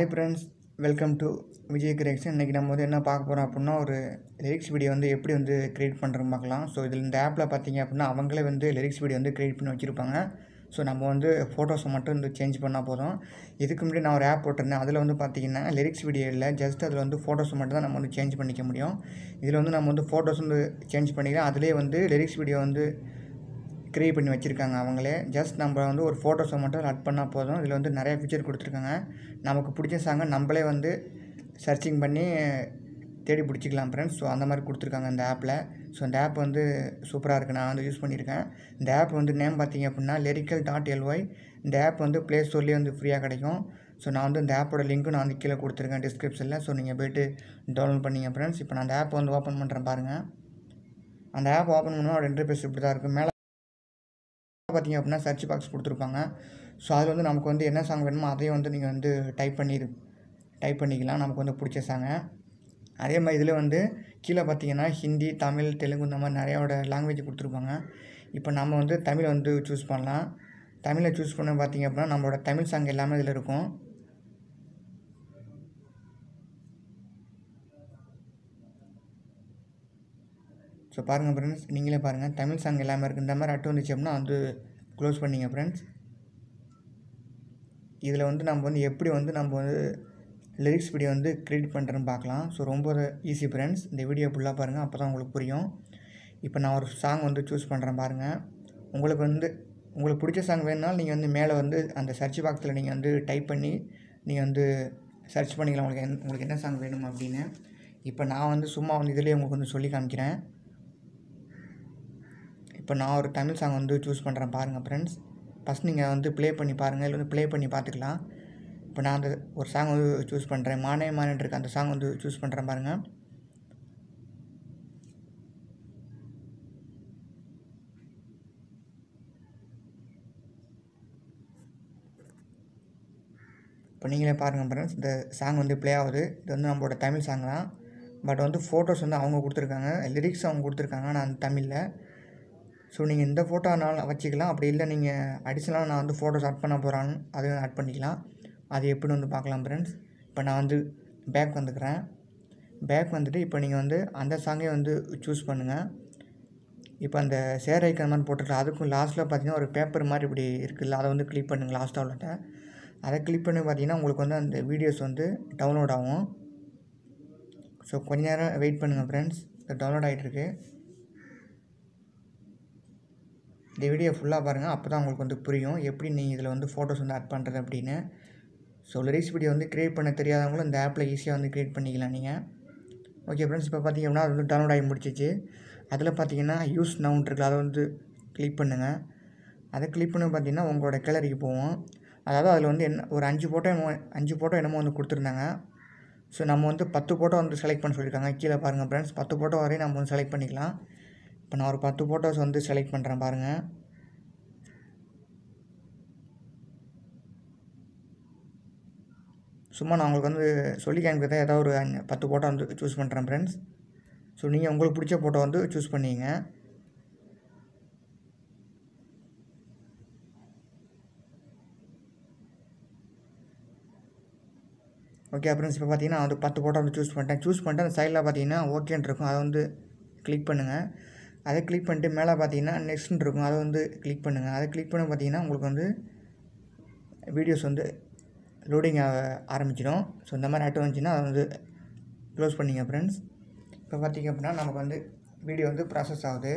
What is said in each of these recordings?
hi friends welcome to Vijay creation இன்றைக்கி நம்ம வந்து என்ன பார்க்க போகிறோம் அப்படின்னா ஒரு லிரிக்ஸ் வீடியோ வந்து எப்படி வந்து க்ரியேட் பண்ணுறோம் பார்க்கலாம் ஸோ இதில் இந்த ஆப்பில் பார்த்தீங்க அப்படின்னா அவங்களே வந்து லிரிக்ஸ் வீடியோ வந்து க்ரியேட் பண்ணி வச்சுருப்பாங்க ஸோ நம்ம வந்து ஃபோட்டோஸை மட்டும் வந்து சேஞ்ச் பண்ணால் போதும் இதுக்கு முன்னாடி நான் ஒரு ஆப் போட்டிருந்தேன் அதில் வந்து பார்த்தீங்கன்னா லிரிக்ஸ் வீடியோ இல்லை ஜஸ்ட் அதில் வந்து ஃபோட்டோஸ் மட்டும் தான் நம்ம வந்து சேஞ்ச் பண்ணிக்க முடியும் இதில் வந்து நம்ம வந்து ஃபோட்டோஸ் வந்து சேஞ்ச் பண்ணிக்கலாம் அதிலே வந்து லிரிக்ஸ் வீடியோ வந்து க்ரியேட் பண்ணி வச்சுருக்காங்க அவங்களே ஜஸ்ட் நம்ம வந்து ஒரு ஃபோட்டோஸை மட்டும் ஆட் பண்ணால் போதும் இதில் வந்து நிறைய ஃபீச்சர் கொடுத்துருக்காங்க நமக்கு பிடிச்ச சாங்கை நம்மளே வந்து சர்ச்சிங் பண்ணி தேடி பிடிச்சிக்கலாம் ஃப்ரெண்ட்ஸ் ஸோ அந்த மாதிரி கொடுத்துருக்காங்க இந்த ஆப்பில் ஸோ இந்த ஆப் வந்து சூப்பராக இருக்குது நான் வந்து யூஸ் பண்ணியிருக்கேன் இந்த ஆப் வந்து நேம் பார்த்தீங்க அப்படின்னா லெரிக்கல் டாட் எல்ஒய் இந்த ஆப் வந்து ப்ளே ஸ்டோர்லேயே வந்து ஃப்ரீயாக கிடைக்கும் ஸோ நான் வந்து இந்த ஆப்போட லிங்க்கும் நான் வந்து கீழே கொடுத்துருக்கேன் டிஸ்கிரிப்ஷனில் ஸோ நீங்கள் போய்ட்டு டவுன்லோட் பண்ணிங்க ஃப்ரெண்ட்ஸ் இப்போ நான் அந்த ஆப் வந்து ஓப்பன் பண்ணுறேன் பாருங்கள் அந்த ஆப் ஓப்பன் பண்ணால் ஒரு இன்டர்ஃபேஸ் இப்படி தான் இருக்கும் மேலே பார்த்தீங்க அப்படின்னா சர்ச் பாக்ஸ் கொடுத்துருப்பாங்க ஸோ அதில் வந்து நமக்கு வந்து என்ன சாங் வேணுமோ அதையும் வந்து நீங்கள் வந்து டைப் பண்ணி டைப் பண்ணிக்கலாம் நமக்கு வந்து பிடிச்ச சாங்கை அதே மாதிரி இதில் வந்து கீழே பார்த்தீங்கன்னா ஹிந்தி தமிழ் தெலுங்கு இந்த மாதிரி நிறையாவோட லாங்குவேஜ் கொடுத்துருப்பாங்க இப்போ நம்ம வந்து தமிழ் வந்து சூஸ் பண்ணலாம் தமிழை சூஸ் பண்ண பார்த்தீங்க அப்படின்னா நம்மளோட தமிழ் சாங் எல்லாமே இதில் இருக்கும் ஸோ பாருங்கள் ஃப்ரெண்ட்ஸ் நீங்களே பாருங்கள் தமிழ் சாங் எல்லாமே இருக்குது இந்த மாதிரி அட்டு வந்துச்சு அப்படின்னா வந்து க்ளோஸ் பண்ணிங்க ஃப்ரெண்ட்ஸ் இதில் வந்து நம்ம வந்து எப்படி வந்து நம்ம வந்து லிரிக்ஸ் வீடியோ வந்து க்ரியேட் பண்ணுறேன்னு பார்க்கலாம் ஸோ ரொம்ப ஈஸி ஃப்ரெண்ட்ஸ் இந்த வீடியோ ஃபுல்லாக பாருங்கள் அப்போ தான் உங்களுக்கு புரியும் இப்போ நான் ஒரு சாங் வந்து சூஸ் பண்ணுறேன் பாருங்கள் உங்களுக்கு வந்து உங்களுக்கு பிடிச்ச சாங் வேணுனாலும் நீங்கள் வந்து மேலே வந்து அந்த சர்ச் பாக்ஸில் நீங்கள் வந்து டைப் பண்ணி நீங்கள் வந்து சர்ச் பண்ணிக்கலாம் உங்களுக்கு என் உங்களுக்கு என்ன சாங் வேணும் அப்படின்னு இப்போ நான் வந்து சும்மா வந்து இதிலே உங்களுக்கு வந்து சொல்லி காமிக்கிறேன் இப்போ நான் ஒரு தமிழ் சாங் வந்து சூஸ் பண்ணுறேன் பாருங்கள் ஃப்ரெண்ட்ஸ் ஃபஸ்ட் நீங்கள் வந்து ப்ளே பண்ணி பாருங்கள் இல்லை வந்து ப்ளே பண்ணி பார்த்துக்கலாம் இப்போ நான் அந்த ஒரு சாங் வந்து சூஸ் பண்ணுறேன் மானே மானேன் இருக்க அந்த சாங் வந்து சூஸ் பண்ணுறேன் பாருங்கள் இப்போ நீங்களே பாருங்கள் ஃப்ரெண்ட்ஸ் இந்த சாங் வந்து ப்ளே ஆகுது இது வந்து நம்மளோட தமிழ் சாங் தான் பட் வந்து ஃபோட்டோஸ் வந்து அவங்க கொடுத்துருக்காங்க லிரிக்ஸ் அவங்க கொடுத்துருக்காங்க நான் தமிழில் ஸோ நீங்கள் இந்த ஃபோட்டோனாலும் வச்சுக்கலாம் அப்படி இல்லை நீங்கள் அடிஷ்னலாக நான் வந்து ஃபோட்டோஸ் ஆட் பண்ண போகிறான்னு அதையும் ஆட் பண்ணிக்கலாம் அது எப்படின்னு வந்து பார்க்கலாம் ஃப்ரெண்ட்ஸ் இப்போ நான் வந்து பேக் வந்துக்கிறேன் பேக் வந்துட்டு இப்போ நீங்கள் வந்து அந்த சாங்கே வந்து சூஸ் பண்ணுங்கள் இப்போ அந்த ஷேர் ஐக்கன் மாதிரி போட்டுருக்கலாம் அதுக்கும் லாஸ்ட்டில் பார்த்தீங்கன்னா ஒரு பேப்பர் மாதிரி இப்படி இருக்குல்ல அதை வந்து கிளிக் பண்ணுங்கள் லாஸ்ட்டாக உள்ளட்ட அதை கிளிக் பண்ணி பார்த்தீங்கன்னா உங்களுக்கு வந்து அந்த வீடியோஸ் வந்து டவுன்லோட் ஆகும் ஸோ கொஞ்ச நேரம் வெயிட் பண்ணுங்கள் ஃப்ரெண்ட்ஸ் இது டவுன்லோட் ஆகிட்டுருக்கு இந்த வீடியோ ஃபுல்லாக பாருங்கள் அப்போ தான் உங்களுக்கு வந்து புரியும் எப்படி நீங்கள் இதில் வந்து ஃபோட்டோஸ் வந்து ஆட் பண்ணுறது அப்படின்னு ஸோ லிரிக்ஸ் வீடியோ வந்து க்ரியேட் பண்ண தெரியாதவங்களும் இந்த ஆப்பில் ஈஸியாக வந்து க்ரியேட் பண்ணிக்கலாம் நீங்கள் ஓகே ஃப்ரெண்ட்ஸ் இப்போ பார்த்தீங்க அப்படின்னா அது வந்து டவுன்லோட் ஆகி முடிச்சிச்சு அதில் பார்த்தீங்கன்னா யூஸ் நவுன் இருக்குல்ல அதை வந்து கிளிக் பண்ணுங்கள் அதை கிளிக் பண்ணி பார்த்தீங்கன்னா உங்களோட கேலரிக்கு போவோம் அதாவது அதில் வந்து என்ன ஒரு அஞ்சு ஃபோட்டோ என்னமோ அஞ்சு ஃபோட்டோ என்னமோ வந்து கொடுத்துருந்தாங்க ஸோ நம்ம வந்து பத்து ஃபோட்டோ வந்து செலக்ட் பண்ண சொல்லியிருக்காங்க கீழே பாருங்கள் ஃப்ரெண்ட்ஸ் பத்து ஃபோட்டோ வரையும் நம்ம வந்து செலக்ட் பண்ணிக்கலாம் இப்போ நான் ஒரு பத்து ஃபோட்டோஸ் வந்து செலக்ட் பண்ணுறேன் பாருங்கள் சும்மா நான் உங்களுக்கு வந்து சொல்லி காமிக்கிறத ஏதாவது ஒரு பத்து ஃபோட்டோ வந்து சூஸ் பண்ணுறேன் ஃப்ரெண்ட்ஸ் ஸோ நீங்கள் உங்களுக்கு பிடிச்ச ஃபோட்டோ வந்து சூஸ் பண்ணிங்க ஓகே ஃப்ரெண்ட்ஸ் இப்போ பார்த்தீங்கன்னா வந்து பத்து ஃபோட்டோ வந்து சூஸ் பண்ணிட்டேன் சூஸ் பண்ணிட்டு அந்த சைடில் பார்த்தீங்கன்னா ஓகேன்னு இருக்கும் அதை வந்து கிளிக் பண்ணுங்கள் அதை கிளிக் பண்ணிட்டு மேலே பார்த்தீங்கன்னா நெக்ஸ்ட்னு இருக்கும் அதை வந்து கிளிக் பண்ணுங்கள் அதை கிளிக் பண்ண பார்த்தீங்கன்னா உங்களுக்கு வந்து வீடியோஸ் வந்து லோடிங் ஆக ஆரம்பிச்சிடும் ஸோ இந்த மாதிரி ஆட்டோ வந்துச்சுன்னா அதை வந்து க்ளோஸ் பண்ணிங்க ஃப்ரெண்ட்ஸ் இப்போ பார்த்திங்க அப்படின்னா நமக்கு வந்து வீடியோ வந்து ப்ராசஸ் ஆகுது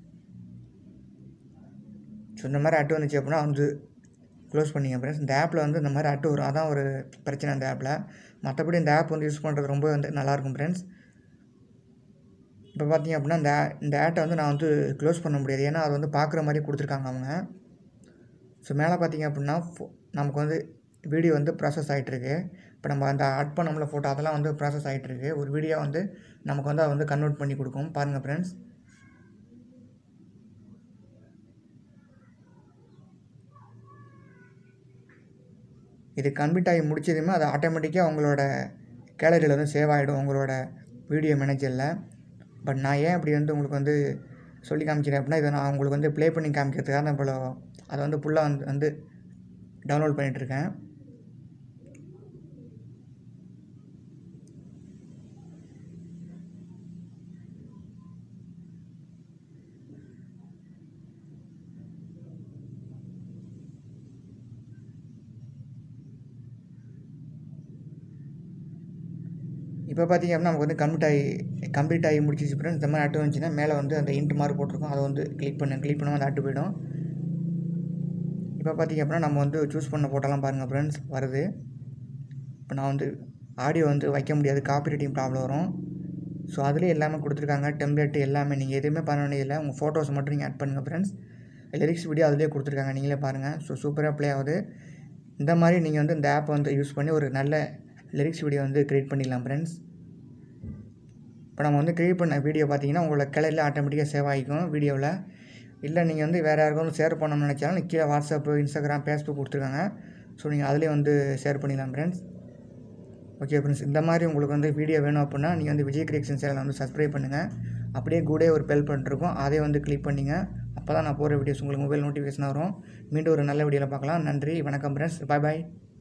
ஸோ இந்த மாதிரி ஆட்டோ வந்துச்சு அப்படின்னா வந்து க்ளோஸ் பண்ணிங்க ஃப்ரெண்ட்ஸ் இந்த ஆப்பில் வந்து இந்த மாதிரி ஆட்டோ வரும் அதான் ஒரு பிரச்சனை இந்த ஆப்பில் மற்றபடி இந்த ஆப் வந்து யூஸ் பண்ணுறது ரொம்ப வந்து நல்லாயிருக்கும் ஃப்ரெண்ட்ஸ் இப்போ பார்த்தீங்க அப்படின்னா இந்த இந்த ஆட்டை வந்து நான் வந்து க்ளோஸ் பண்ண முடியாது ஏன்னா அது வந்து பார்க்குற மாதிரி கொடுத்துருக்காங்க அவங்க ஸோ மேலே பார்த்தீங்க அப்படின்னா நமக்கு வந்து வீடியோ வந்து ப்ராசஸ் ஆகிட்டுருக்கு இப்போ நம்ம அந்த ஆட் பண்ணோம்ல ஃபோட்டோ அதெல்லாம் வந்து ப்ராசஸ் ஆகிட்டுருக்கு ஒரு வீடியோ வந்து நமக்கு வந்து அதை வந்து கன்வெர்ட் பண்ணி கொடுக்கும் பாருங்கள் ஃப்ரெண்ட்ஸ் இது கம்ப்ளீட் ஆகி முடிச்சதுமே அது ஆட்டோமேட்டிக்காக உங்களோட கேலரியில் வந்து சேவ் ஆகிடும் உங்களோட வீடியோ மேனேஜரில் பட் நான் ஏன் அப்படி வந்து உங்களுக்கு வந்து சொல்லி காமிக்கிறேன் அப்படின்னா இதை நான் உங்களுக்கு வந்து ப்ளே பண்ணி காமிக்கிறதுக்காக நான் இப்போ அதை வந்து ஃபுல்லாக வந்து வந்து டவுன்லோட் பண்ணிகிட்ருக்கேன் இப்போ பார்த்தீங்க அப்படின்னா நமக்கு வந்து கம்ப்ளீட் ஆகி கம்ப்ளீட் ஆகி முடிச்சிச்சு ஃப்ரெண்ட்ஸ் இந்த மாதிரி ஆட்டு வந்துச்சுன்னா மேலே வந்து அந்த இன்ட் மார்க் போட்டிருக்கோம் அதை வந்து கிளிக் பண்ணு கிளிக் பண்ணுவோம் அந்த ஆட்டு போயிடும் இப்போ பார்த்தீங்க அப்படின்னா நம்ம வந்து சூஸ் பண்ண ஃபோட்டோலாம் பாருங்கள் ஃப்ரெண்ட்ஸ் வருது இப்போ நான் வந்து ஆடியோ வந்து வைக்க முடியாது காப்பி ரைட்டிங் ப்ராப்ளம் வரும் ஸோ அதுலேயே எல்லாமே கொடுத்துருக்காங்க டெம்ப்ளேட் எல்லாமே நீங்கள் எதுவுமே பண்ண வேண்டியதில்லை உங்கள் ஃபோட்டோஸ் மட்டும் நீங்கள் ஆட் பண்ணுங்கள் ஃப்ரெண்ட்ஸ் லிரிக்ஸ் வீடியோ அதிலே கொடுத்துருக்காங்க நீங்களே பாருங்கள் ஸோ சூப்பராக ப்ளே ஆகுது இந்த மாதிரி நீங்கள் வந்து இந்த ஆப்பை வந்து யூஸ் பண்ணி ஒரு நல்ல லிரிக்ஸ் வீடியோ வந்து க்ரியேட் பண்ணிடலாம் ஃப்ரெண்ட்ஸ் இப்போ நம்ம வந்து க்ரியேட் பண்ண வீடியோ பார்த்தீங்கன்னா உங்களோட கிளையில் ஆட்டோமேட்டிக்காக சேவ் ஆகிக்கும் வீடியோவில் இல்லை நீங்கள் வந்து வேறு யாருக்கும் ஷேர் பண்ணணும்னு நினச்சாலும் கீழே வாட்ஸ்அப்பு இன்ஸ்டாகிராம் ஃபேஸ்புக் கொடுத்துருக்காங்க ஸோ நீங்கள் அதிலே வந்து ஷேர் பண்ணிடலாம் ஃப்ரெண்ட்ஸ் ஓகே ஃப்ரெண்ட்ஸ் இந்த மாதிரி உங்களுக்கு வந்து வீடியோ வேணும் அப்படின்னா நீங்கள் வந்து விஜய் கிரியேஷன் சேனலை வந்து சப்ஸ்கிரைப் பண்ணுங்கள் அப்படியே கூடே ஒரு பெல் பண்ணிருக்கோம் அதே வந்து கிளிக் பண்ணிங்க அப்போ தான் நான் போகிற வீடியோஸ் உங்களுக்கு மொபைல் நோட்டிஃபிகேஷன் வரும் மீண்டும் ஒரு நல்ல வீடியோவில் பார்க்கலாம் நன்றி வணக்கம் ஃப்ரெண்ட்ஸ் பாய் பாய்